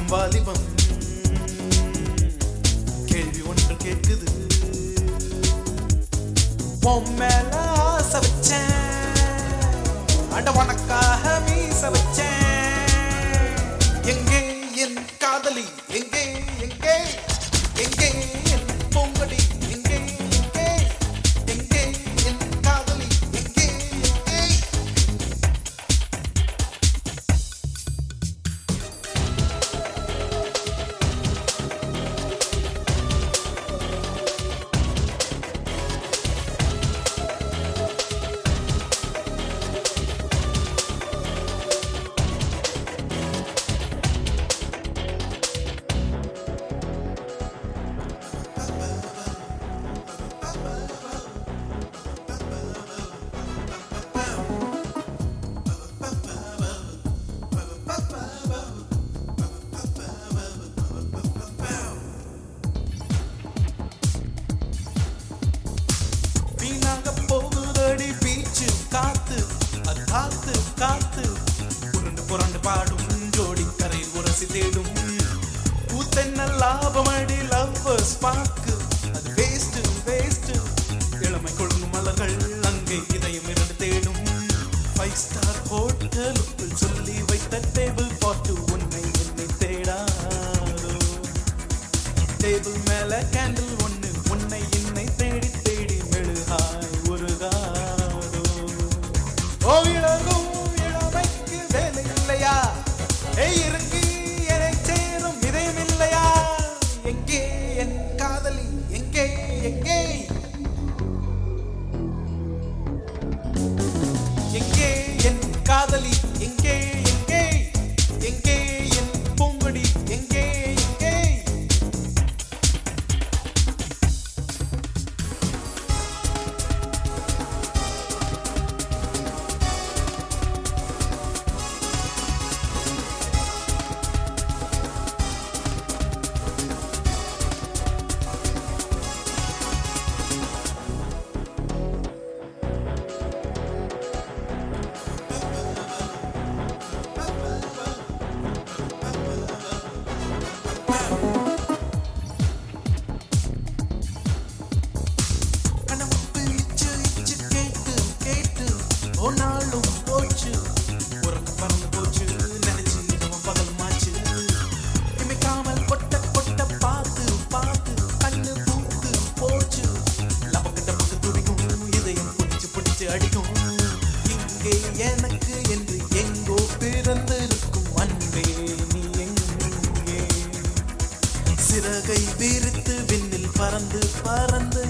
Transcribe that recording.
வாலிபம் வாலிபம் கேள்வி ஒன்று கேட்குது உன் மேல ஆசை வச்சேன் அட உனக்காக மீச வச்சேன் எங்கே என் காதலி எங்கே எங்கே எங்கே என் பொங்கடி எங்கே எங்கே எங்கே என் காதலி எங்கே எங்கே வீணாக போகுதடி பீச்சு காத்து அது காத்து காத்து புரண்டு புரண்டு பாடும் ஜோடி கரை உரசி தேடும் கூத்தென்ன லாபமடி லவ்வர்ஸ் பார்க்கு அது வேஸ்ட் வேஸ்ட் இளமை கொழுங்கும் மலர்கள் அங்கே இதயம் இரண்டு தேடும் ஃபைவ் ஸ்டார் ஹோட்டலுக்குள் சொல்லி வைத்த டேபிள் பாட்டு உன்னை என்னை தேடாதோ டேபிள் மேல கேண்டில் ஒண்ணு உன்னை என்னை தேடி தேடி மெழுகாய் உருகாதோ ஓ இழகும் இளமைக்கு வேலை இல்லையா ஏய் இறங்கி என்னை சேரும் இதயம் இல்லையா எங்கே என் காதலி எங்கே எங்கே எங்கே என் காதலி எங்கே எங்கே எங்கே என் பூங்கொடி எங்கே எங்கே கனவுக்கு இச்சு இச்சு கேட்டு கேட்டு ஒரு நாளும் போச்சு உறக்க பறந்து போச்சு நினைச்சு நம்ம பகல் மாச்சு இமைக்காமல் கொட்ட கொட்ட பார்த்து பார்த்து கண்ணு பூத்து போச்சு லபக்கு டபக்கு துடிக்கும் இதயம் பிடிச்சு பிடிச்சு அடிக்கும் இங்கே எனக்கு என்று எங்கோ பிறந்திருக்கும் அன்பே நீ எங்கே சிறகை விரித்து விண்ணில் பறந்து பறந்து